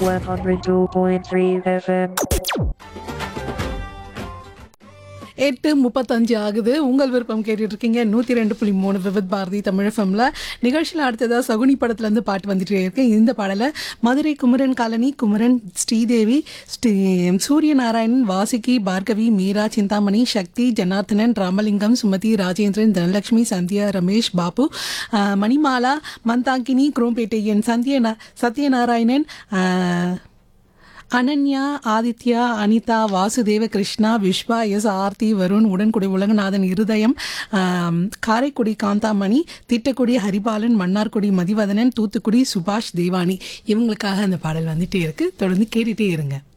102.3 FM. எட்டு முப்பத்தஞ்சு ஆகுது உங்கள் விருப்பம் கேட்டுட்டு இருக்கீங்க நூற்றி ரெண்டு புள்ளி மூணு விவித் பாரதி தமிழ் எஃப்எம்ல நிகழ்ச்சியில் அடுத்ததாக சகுனி படத்துலேருந்து பாட்டு வந்துட்டே இருக்கு இந்த பாடலை மதுரை குமரன் காலனி குமரன் ஸ்ரீதேவி ஸ்ரீ சூரியநாராயணன் வாசுகி பார்கவி மீரா சிந்தாமணி சக்தி ஜனார்த்தனன் ராமலிங்கம் சுமதி ராஜேந்திரன் தனலட்சுமி சந்தியா ரமேஷ் பாபு ஆஹ், மணிமாலா மந்தாங்கினி குரோம்பேட்டையன் சந்திய சத்யநாராயணன் ஆஹ், அனன்யா ஆதித்யா அனிதா வாசுதேவ கிருஷ்ணா விஸ்வா எஸ் ஆர்த்தி வருண் உடன்குடி உலகநாதன் இருதயம் ஆம், காரைக்குடி காந்தாமணி திட்டக்குடி ஹரிபாலன் மன்னார்குடி மதிவதனன் தூத்துக்குடி சுபாஷ் தேவானி இவங்களுக்காக அந்த பாடல் வந்துட்டே இருக்கு தொடர்ந்து கேட்டுட்டே இருங்க